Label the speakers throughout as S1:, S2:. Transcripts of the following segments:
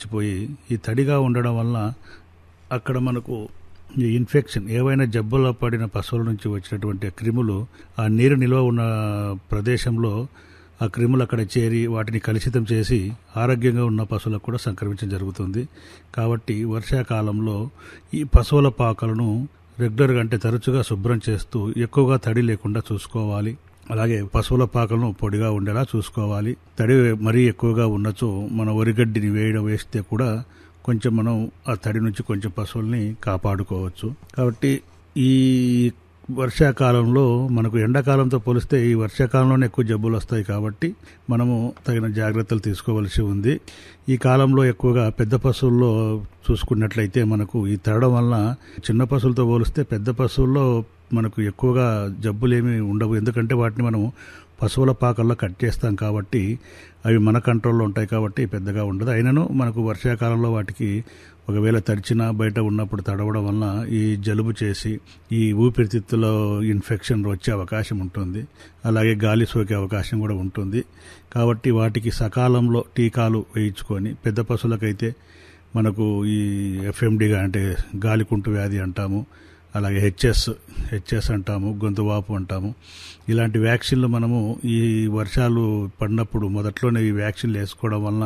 S1: నిలిచిపోయి ఈ తడిగా ఉండడం వల్ల అక్కడ మనకు ఈ ఇన్ఫెక్షన్ ఏవైనా జబ్బులో పడిన పశువుల నుంచి వచ్చినటువంటి క్రిములు ఆ నీరు నిల్వ ఉన్న ప్రదేశంలో ఆ క్రిములు అక్కడ చేరి వాటిని కలుషితం చేసి ఆరోగ్యంగా ఉన్న పశువులకు కూడా సంక్రమించడం జరుగుతుంది కాబట్టి వర్షాకాలంలో ఈ పశువుల పాకలను రెగ్యులర్గా అంటే తరచుగా శుభ్రం చేస్తూ ఎక్కువగా తడి లేకుండా చూసుకోవాలి అలాగే పశువుల పాకలను పొడిగా ఉండేలా చూసుకోవాలి తడి మరీ ఎక్కువగా ఉన్నచో మన వరిగడ్డిని వేయడం వేస్తే కూడా కొంచెం మనం ఆ తడి నుంచి కొంచెం పశువుల్ని కాపాడుకోవచ్చు కాబట్టి ఈ వర్షాకాలంలో మనకు ఎండాకాలంతో పోలిస్తే ఈ వర్షాకాలంలోనే ఎక్కువ జబ్బులు వస్తాయి కాబట్టి మనము తగిన జాగ్రత్తలు తీసుకోవలసి ఉంది ఈ కాలంలో ఎక్కువగా పెద్ద పశువుల్లో చూసుకున్నట్లయితే మనకు ఈ తరడం వలన చిన్న పశువులతో పోలిస్తే పెద్ద పశువుల్లో మనకు ఎక్కువగా జబ్బులు ఏమీ ఉండవు ఎందుకంటే వాటిని మనం పశువుల పాకల్లో కట్ చేస్తాం కాబట్టి అవి మన కంట్రోల్లో ఉంటాయి కాబట్టి పెద్దగా ఉండదు అయినను మనకు వర్షాకాలంలో వాటికి ఒకవేళ తడిచినా బయట ఉన్నప్పుడు తడవడం వలన ఈ జలుబు చేసి ఈ ఊపిరితిత్తులో ఇన్ఫెక్షన్ వచ్చే అవకాశం ఉంటుంది అలాగే గాలి సోకే అవకాశం కూడా ఉంటుంది కాబట్టి వాటికి సకాలంలో టీకాలు వేయించుకొని పెద్ద పశువులకైతే మనకు ఈ ఎఫ్ఎండిగా అంటే గాలికుంటు వ్యాధి అంటాము అలాగే హెచ్ఎస్ హెచ్ఎస్ అంటాము గొంతు వాపు అంటాము ఇలాంటి వ్యాక్సిన్లు మనము ఈ వర్షాలు పడినప్పుడు మొదట్లోనే ఈ వ్యాక్సిన్లు వేసుకోవడం వలన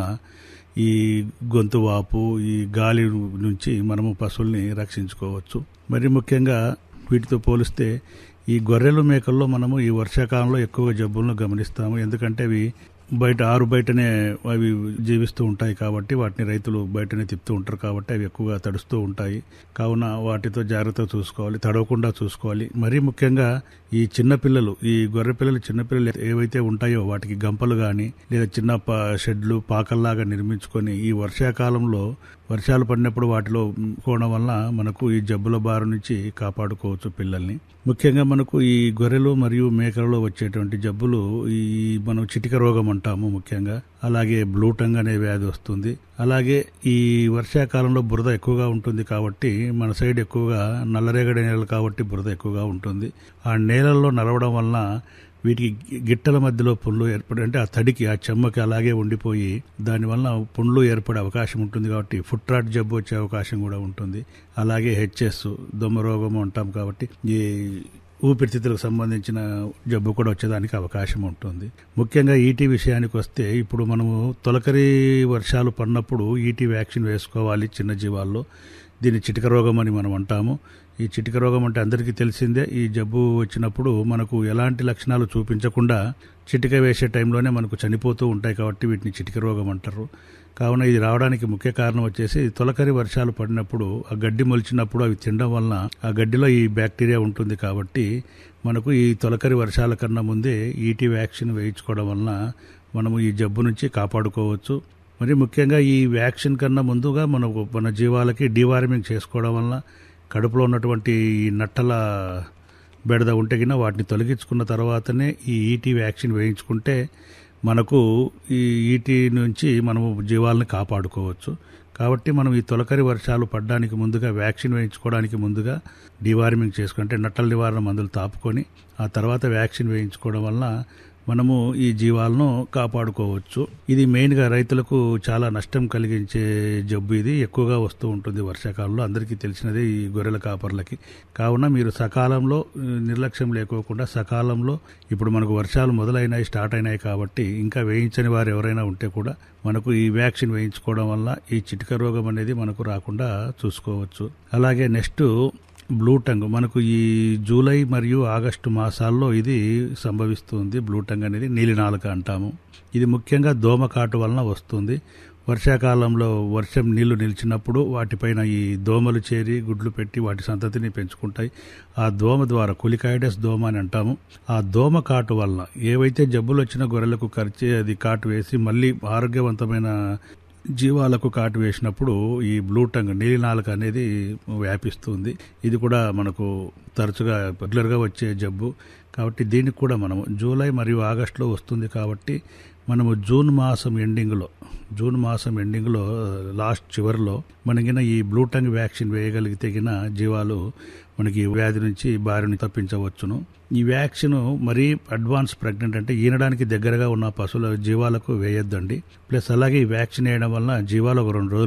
S1: ఈ గొంతు వాపు ఈ గాలి నుంచి మనము పశువుల్ని రక్షించుకోవచ్చు మరి ముఖ్యంగా వీటితో పోలిస్తే ఈ గొర్రెలు మేకల్లో మనము ఈ వర్షాకాలంలో ఎక్కువగా జబ్బులను గమనిస్తాము ఎందుకంటే అవి బయట ఆరు బయటనే అవి జీవిస్తూ ఉంటాయి కాబట్టి వాటిని రైతులు బయటనే తిప్పుతూ ఉంటారు కాబట్టి అవి ఎక్కువగా తడుస్తూ ఉంటాయి కావున వాటితో జాగ్రత్తగా చూసుకోవాలి తడవకుండా చూసుకోవాలి మరీ ముఖ్యంగా ఈ చిన్న పిల్లలు ఈ గొర్రె పిల్లలు చిన్న పిల్లలు ఏవైతే ఉంటాయో వాటికి గంపలు కానీ లేదా చిన్న ప- షెడ్లు పాకల్లాగా నిర్మించుకొని ఈ వర్షాకాలంలో వర్షాలు పడినప్పుడు వాటిలో కోవడం వల్ల మనకు ఈ జబ్బుల బారి నుంచి కాపాడుకోవచ్చు పిల్లల్ని ముఖ్యంగా మనకు ఈ గొర్రెలు మరియు మేకలలో వచ్చేటువంటి జబ్బులు ఈ మనం చిటిక రోగం అంటాము ముఖ్యంగా అలాగే బ్లూటంగ్ అనే వ్యాధి వస్తుంది అలాగే ఈ వర్షాకాలంలో బురద ఎక్కువగా ఉంటుంది కాబట్టి మన సైడ్ ఎక్కువగా నల్లరేగడి నేలలు కాబట్టి బురద ఎక్కువగా ఉంటుంది ఆ నేలల్లో నలవడం వలన వీటికి గి- గిట్టల మధ్యలో పుండ్లు ఏర్పడి అంటే ఆ తడికి ఆ చెమ్మకి అలాగే ఉండిపోయి దానివల్ల పుండ్లు ఏర్పడే అవకాశం ఉంటుంది కాబట్టి ఫుట్ రాట్ జబ్బు వచ్చే అవకాశం కూడా ఉంటుంది అలాగే హెచ్ఎస్ దొమ్మ రోగం అంటాం కాబట్టి ఈ ఊపిరితిత్తులకు సంబంధించిన జబ్బు కూడా వచ్చేదానికి అవకాశం ఉంటుంది ముఖ్యంగా ఈటీ విషయానికి వస్తే ఇప్పుడు మనము తొలకరి వర్షాలు పడినప్పుడు ఈటీ వ్యాక్సిన్ వేసుకోవాలి చిన్న జీవాల్లో దీన్ని చిటిక రోగం అని మనం అంటాము ఈ చిటిక రోగం అంటే అందరికీ తెలిసిందే ఈ జబ్బు వచ్చినప్పుడు మనకు ఎలాంటి లక్షణాలు చూపించకుండా చిటిక వేసే టైంలోనే మనకు చనిపోతూ ఉంటాయి కాబట్టి వీటిని చిటిక రోగం అంటారు కావున ఇది రావడానికి ముఖ్య కారణం వచ్చేసి తొలకరి వర్షాలు పడినప్పుడు ఆ గడ్డి మొలిచినప్పుడు అవి తినడం వలన ఆ గడ్డిలో ఈ బ్యాక్టీరియా ఉంటుంది కాబట్టి మనకు ఈ తొలకరి వర్షాల కన్నా ముందే ఈటీ వ్యాక్సిన్ వేయించుకోవడం వలన మనము ఈ జబ్బు నుంచి కాపాడుకోవచ్చు మరి ముఖ్యంగా ఈ వ్యాక్సిన్ కన్నా ముందుగా మనకు మన జీవాలకి డివార్మింగ్ చేసుకోవడం వలన కడుపులో ఉన్నటువంటి ఈ నట్టల బెడద ఉంటే గిన వాటిని తొలగించుకున్న తర్వాతనే ఈ ఈటీ వ్యాక్సిన్ వేయించుకుంటే మనకు ఈ ఈటీ నుంచి మనము జీవాలను కాపాడుకోవచ్చు కాబట్టి మనం ఈ తొలకరి వర్షాలు పడడానికి ముందుగా వ్యాక్సిన్ వేయించుకోవడానికి ముందుగా డివార్మింగ్ చేసుకుంటే నట్టల నివారణ మందులు తాపుకొని ఆ తర్వాత వ్యాక్సిన్ వేయించుకోవడం వలన మనము ఈ జీవాలను కాపాడుకోవచ్చు ఇది మెయిన్గా రైతులకు చాలా నష్టం కలిగించే జబ్బు ఇది ఎక్కువగా వస్తూ ఉంటుంది వర్షాకాలంలో అందరికీ తెలిసినదే ఈ గొర్రెల కాపర్లకి కావున మీరు సకాలంలో ఆ, నిర్లక్ష్యం లేకోకుండా సకాలంలో ఇప్పుడు మనకు వర్షాలు మొదలైనాయి స్టార్ట్ అయినాయి కాబట్టి ఇంకా వేయించని వారు ఎవరైనా ఉంటే కూడా మనకు ఈ వ్యాక్సిన్ వేయించుకోవడం వల్ల ఈ చిటిక రోగం అనేది మనకు రాకుండా చూసుకోవచ్చు అలాగే నెక్స్ట్ బ్లూ టంగ్ మనకు ఈ జూలై మరియు ఆగస్టు మాసాల్లో ఇది సంభవిస్తుంది బ్లూ టంగ్ అనేది నీలినాలుక అంటాము ఇది ముఖ్యంగా దోమకాటు వలన వస్తుంది వర్షాకాలంలో వర్షం నీళ్లు నిలిచినప్పుడు వాటిపైన ఈ దోమలు చేరి గుడ్లు పెట్టి వాటి సంతతిని పెంచుకుంటాయి ఆ దోమ ద్వారా కులికాయిడస్ దోమ అని అంటాము ఆ దోమ కాటు వలన ఏవైతే జబ్బులు వచ్చిన గొర్రెలకు ఖర్చు అది కాటు వేసి మళ్ళీ ఆరోగ్యవంతమైన జీవాలకు కాటు వేసినప్పుడు ఈ బ్లూ టంగ్ నీలినాలుక అనేది వ్యాపిస్తుంది ఇది కూడా మనకు తరచుగా రెగ్యులర్గా వచ్చే జబ్బు కాబట్టి దీనికి కూడా మనము జూలై మరియు ఆగస్టులో వస్తుంది కాబట్టి మనము జూన్ మాసం ఎండింగ్లో జూన్ మాసం ఎండింగ్లో లాస్ట్ చివరిలో మనకిన ఈ బ్లూ టంగ్ వ్యాక్సిన్ వేయగలిగితే గిన జీవాలు మనకి ఈ వ్యాధి నుంచి బారిని తప్పించవచ్చును ఈ వ్యాక్సిన్ మరీ అడ్వాన్స్ ప్రెగ్నెంట్ అంటే ఈనడానికి దగ్గరగా ఉన్న పశువుల జీవాలకు వేయొద్దండి ప్లస్ అలాగే ఈ వ్యాక్సిన్ వేయడం వలన జీవాలు ఒక రెండు రోజులు